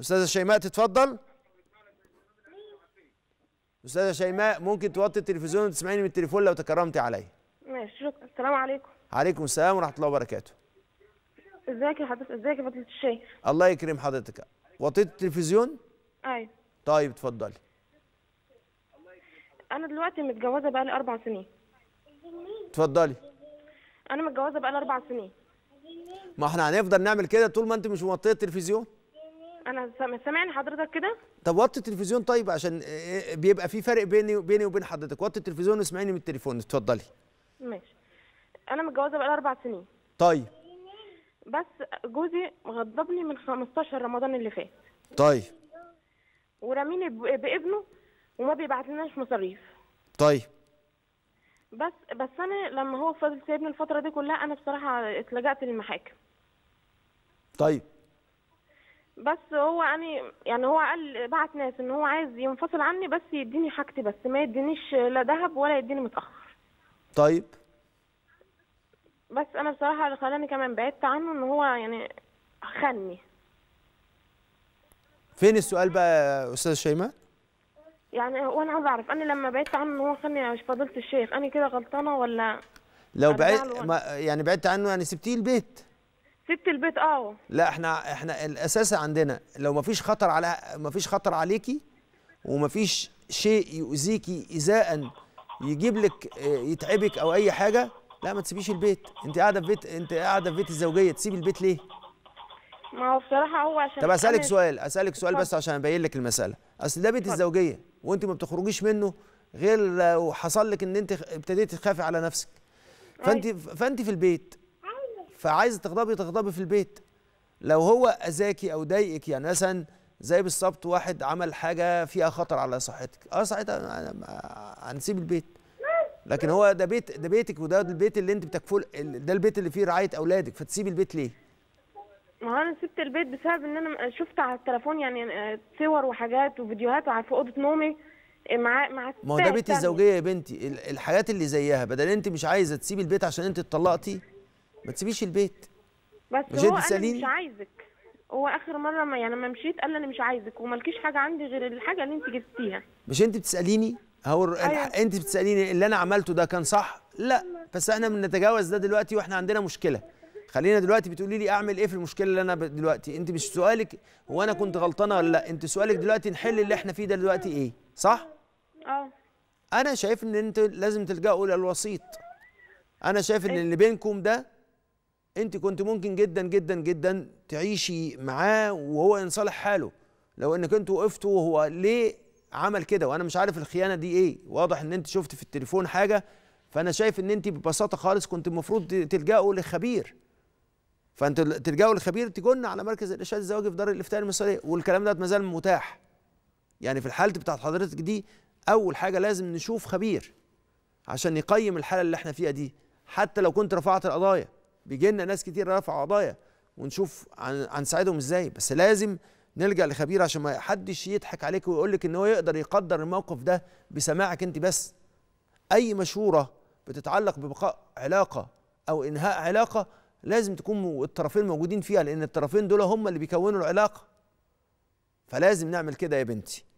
استاذه شيماء تتفضل استاذه شيماء ممكن توطي التلفزيون وتسمعيني من التليفون لو تكرمتي عليا ماشي شكرا السلام عليكم عليكم السلام ورحمه الله وبركاته ازيك يا حضرتك ازيك يا فضيله الشيخ الله يكرم حضرتك وطيت التلفزيون ايوه طيب اتفضلي انا دلوقتي متجوزه بقالي اربع سنين اتفضلي انا متجوزه بقالي اربع سنين ما احنا هنفضل نعمل كده طول ما انت مش موطيه التلفزيون انا سام- سامعني حضرتك كده طب وطي التلفزيون طيب عشان اه، بيبقى في فرق بيني بيني وبين حضرتك وطي التلفزيون واسمعيني من التليفون اتفضلي ماشي انا متجوزه بقالي اربع سنين طيب بس جوزي غضبني من 15 رمضان اللي فات طيب ورميني ب- بابنه وما بيبعت لناش مصاريف طيب بس بس انا لما هو فضل سايبني الفتره دي كلها انا بصراحه اتلجأت للمحاكم طيب بس هو انا يعني هو قال بعت ناس ان هو عايز ينفصل عني بس يديني حاجتي بس ما يدينيش لا ذهب ولا يديني متاخر طيب بس انا بصراحه اللي خلاني كمان بعدت عنه ان هو يعني خني فين السؤال بقى يا استاذ شيماء يعني وانا عاوز اعرف انا لما بعدت عنه ان هو خني يا فضيله الشيخ انا كده غلطانه ولا لو أرجع بعد له ما يعني بعدت عنه يعني سبتيه البيت سبت البيت اه لا احنا احنا الاساس عندنا لو ما فيش خطر على ما فيش خطر عليكي وما فيش شيء يؤذيكي ايذاء يجيب لك اه، يتعبك او اي حاجه لا ما تسيبيش البيت انت قاعده في بيت انت قاعده في بيت الزوجيه تسيبي البيت ليه ما هو بصراحه هو عشان طب اسالك أنا- سؤال اسالك سؤال بس عشان ابين لك المساله اصل ده بيت الزوجيه وانت ما بتخرجيش منه غير لو حصل لك ان انت ابتديتي تخافي على نفسك فانت فانت في البيت فعايزه تغضبي تغضبي في البيت لو هو اذاكي او ضايقك يعني مثلا زي بالظبط واحد عمل حاجه فيها خطر على صحتك اه ساعتها أنا- هنسيب البيت لكن هو ده بيت ده بيتك وده البيت اللي انت بتكفل ده البيت اللي فيه رعايه اولادك فتسيبي البيت ليه ما هو انا سبت البيت بسبب ان انا شفت على التليفون يعني آه، صور وحاجات وفيديوهات وع- في اوضه نومي آه، مع مع ما هو ستات ده بيت تانية. الزوجيه يا بنتي ال- الحاجات اللي زيها بدل انت مش عايزه تسيبي البيت عشان انت اتطلقتي ما تسيبيش البيت بس مش هو انت انا تسأليني؟ مش عايزك هو اخر مره ما يعني ما مشيت قال لي انا مش عايزك وملكيش حاجه عندي غير الحاجه اللي انت جبتيها مش انت بتساليني هو الر- أيوة. الح- انت بتساليني اللي انا عملته ده كان صح لا بس احنا بنتجاوز ده دلوقتي واحنا عندنا مشكله خلينا دلوقتي بتقولي لي اعمل ايه في المشكله اللي انا ب- دلوقتي انت مش سؤالك هو انا كنت غلطانه ولا لا انت سؤالك دلوقتي نحل اللي احنا فيه ده دلوقتي ايه صح اه انا شايف ان انت لازم تلجأوا للوسيط انا شايف ان أيوة. اللي بينكم ده انت كنت ممكن جدا جدا جدا تعيشي معاه وهو ينصلح حاله لو انك انتوا وقفتوا وهو ليه عمل كده وانا مش عارف الخيانه دي ايه واضح ان انت شفت في التليفون حاجه فانا شايف ان انت ببساطه خالص كنت المفروض ت- تلجأوا لخبير فانت تلجأوا لخبير تجن على مركز الارشاد الزواجي في دار الافتاء المصريه والكلام ده ما زال متاح يعني في الحاله بتاعت حضرتك دي اول حاجه لازم نشوف خبير عشان يقيم الحاله اللي احنا فيها دي حتى لو كنت رفعت القضايا بيجي لنا ناس كتير رفعوا قضايا ونشوف عن هنساعدهم ازاي بس لازم نلجا لخبير عشان ما حدش يضحك عليك ويقول لك ان هو يقدر يقدر الموقف ده بسماعك انت بس اي مشوره بتتعلق ببقاء علاقه او انهاء علاقه لازم تكون مو- الطرفين موجودين فيها لان الطرفين دول هم اللي بيكونوا العلاقه فلازم نعمل كده يا بنتي